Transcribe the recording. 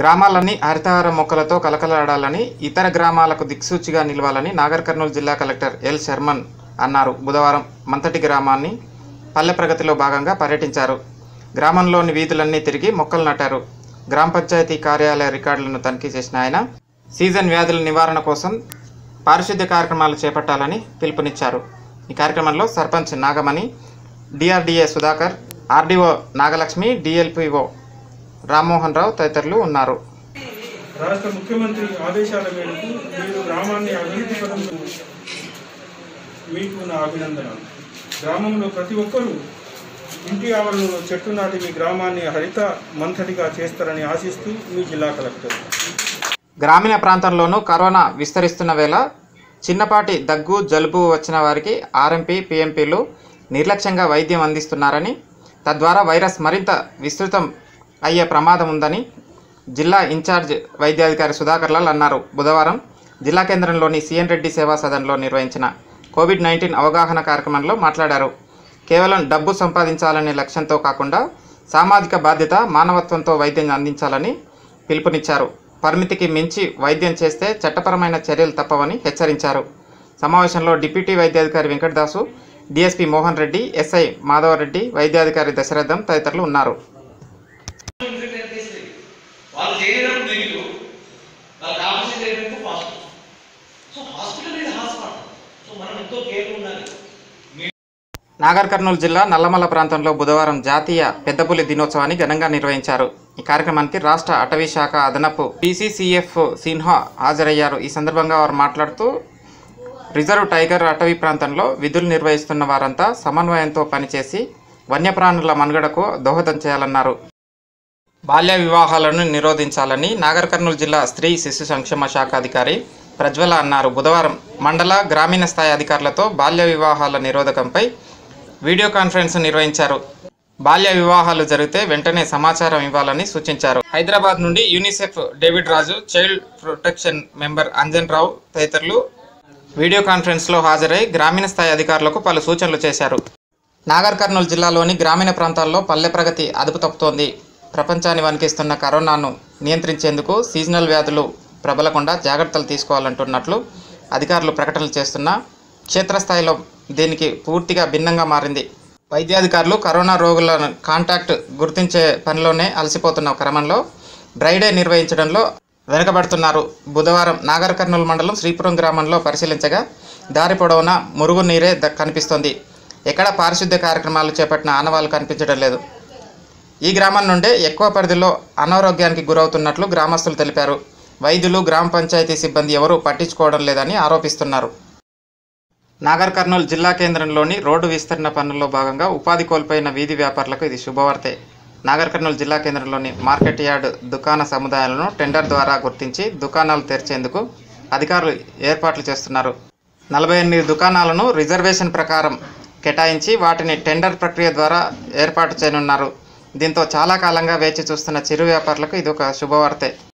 గ్రామాలన్నీ హరితహార మొక్కలతో కలకలాడాలని ఇతర గ్రామాలకు దిక్సూచిగా నిలవాలని నాగర్ కర్నూలు జిల్లా కలెక్టర్ ఎల్ శర్మన్ అన్నారు బుధవారం మంతటి గ్రామాన్ని పల్లె ప్రగతిలో భాగంగా పర్యటించారు గ్రామంలోని వీధులన్నీ తిరిగి మొక్కలు నాటారు గ్రామ పంచాయతీ కార్యాలయ రికార్డులను తనిఖీ చేసిన ఆయన సీజన్ వ్యాధుల నివారణ కోసం పారిశుద్ధ్య కార్యక్రమాలు చేపట్టాలని పిలుపునిచ్చారు ఈ కార్యక్రమంలో sarpanch Nagamani DRDA Sudhakar RDO Nagalakshmi DLPO Rammohan Rao తదితరులు ఉన్నారు రాష్ట్ర ముఖ్యమంత్రి ఆదేశాల మేరకు మీరు గ్రామాన్ని అభివృద్ధి పదంలో మీకు నా అభినందనలు గ్రామంలో ప్రతి ఒక్కరూ ఇంటి ఆవరణలో చెట్టు నాటి మీ గ్రామాన్ని హరిత మంథటిగా చేస్తారని ఆశిస్తూ మీ జిల్లా కలెక్టర్ గ్రామీణ ప్రాంతంలోనూ కరోనా విస్తరిస్తున్న వేళ చిన్నపాటి దగ్గు జలుబు వచ్చిన వారికి ఆర్ఎంపీ పిఎంపీలు నిర్లక్ష్యంగా వైద్యం అందిస్తున్నారని తద్వారా వైరస్ మరింత విస్తృతం అయ్యే ప్రమాదం ఉందని జిల్లా ఇన్ఛార్జ్ వైద్యాధికారి సుధాకర్ లాల్ అన్నారు బుధవారం జిల్లా కేంద్రంలోని సిఎన్ రెడ్డి సేవా సదన్లో నిర్వహించిన కోవిడ్ నైన్టీన్ అవగాహన కార్యక్రమంలో మాట్లాడారు కేవలం డబ్బు సంపాదించాలనే లక్ష్యంతో కాకుండా సామాజిక బాధ్యత మానవత్వంతో వైద్యం అందించాలని పిలుపునిచ్చారు పరిమితికి మించి వైద్యం చేస్తే చట్టపరమైన చర్యలు తప్పవని హెచ్చరించారు సమావేశంలో డిప్యూటీ వైద్యాధికారి వెంకటదాసు డిఎస్పీ మోహన్ రెడ్డి ఎస్ఐ మాధవరెడ్డి వైద్యాధికారి దశరథం తదితరులు ఉన్నారు వాళ్ళు చేయడం నెగిటివ్ వాళ్ళకి ఆపోజిట్ చేయడం పాజిటివ్ సో హాస్పిటల్ ఇది హాస్పిటల్ సో మనం ఎంతో కేర్ ఉండాలి నాగర్ కర్నూలు జిల్లా నల్లమల్ల ప్రాంతంలో బుధవారం జాతీయ పెద్దపులి దినోత్సవాన్ని ఘనంగా నిర్వహించారు ఈ కార్యక్రమానికి రాష్ట్ర అటవీ శాఖ అదనపు పీసీసీఎఫ్ సిన్హా హాజరయ్యారు ఈ సందర్భంగా వారు మాట్లాడుతూ రిజర్వ్ టైగర్ అటవీ ప్రాంతంలో విధులు నిర్వహిస్తున్న వారంతా సమన్వయంతో పనిచేసి వన్యప్రాణుల మనుగడకు దోహదం చేయాలన్నారు బాల్య వివాహాలను నిరోధించాలని నాగర్ కర్నూలు జిల్లా స్త్రీ శిశు సంక్షేమ శాఖ అధికారి ప్రజ్వల అన్నారు బుధవారం మండల గ్రామీణ స్థాయి అధికారులతో బాల్య వివాహాల నిరోధకంపై వీడియో కాన్ఫరెన్స్ నిర్వహించారు బాల్య వివాహాలు జరిగితే వెంటనే సమాచారం ఇవ్వాలని సూచించారు హైదరాబాద్ నుండి UNICEF David Raju child protection member Anjan Rao తదితరులు వీడియో కాన్ఫరెన్స్లో హాజరై గ్రామీణ స్థాయి అధికారులకు పలు సూచనలు చేశారు నాగర్ కర్నూలు జిల్లాలోని గ్రామీణ ప్రాంతాల్లో పల్లె ప్రగతి అదుపు తప్పుతోంది ప్రపంచాన్ని వణికిస్తున్న కరోనాను నియంత్రించేందుకు సీజనల్ వ్యాధులు ప్రబలకుండా జాగ్రత్తలు తీసుకోవాలంటున్నట్లు అధికారులు ప్రకటనలు చేస్తున్నా క్షేత్రస్థాయిలో దీనికి పూర్తిగా భిన్నంగా మారింది వైద్యాధికారులు కరోనా రోగుల కాంటాక్ట్ గుర్తించే పనిలోనే అలసిపోతున్న క్రమంలో డ్రైడే నిర్వహించడంలో వెనుకబడుతున్నారు బుధవారం నాగర్ కర్నూలు మండలం శ్రీపురం గ్రామంలో పరిశీలించగా దారి పొడవునా మురుగు నీరే ద- కనిపిస్తోంది ఎక్కడ పారిశుద్ధ్య కార్యక్రమాలు చేపట్టిన ఆనవాళ్లు కనిపించడం లేదు ఈ గ్రామం నుండే ఎక్కువ పరిధిలో అనారోగ్యానికి గురవుతున్నట్లు గ్రామస్తులు తెలిపారు వైద్యులు గ్రామ పంచాయతీ సిబ్బంది ఎవరూ పట్టించుకోవడం లేదని ఆరోపిస్తున్నారు నాగర్ కర్నూలు జిల్లా కేంద్రంలోని రోడ్డు విస్తరణ పనుల్లో భాగంగా ఉపాధి కోల్పోయిన వీధి వ్యాపారులకు ఇది శుభవార్తే నాగర్ కర్నూలు జిల్లా కేంద్రంలోని మార్కెట్ యార్డ్ దుకాణ సముదాయాలను టెండర్ ద్వారా గుర్తించి దుకాణాలు తెరిచేందుకు అధికారులు ఏర్పాట్లు చేస్తున్నారు నలభై ఎనిమిది దుకాణాలను రిజర్వేషన్ ప్రకారం కేటాయించి వాటిని టెండర్ ప్రక్రియ ద్వారా ఏర్పాటు చేయనున్నారు దీంతో చాలా కాలంగా వేచి చూస్తున్న చిరు వ్యాపారులకు ఇది ఒక శుభవార్తే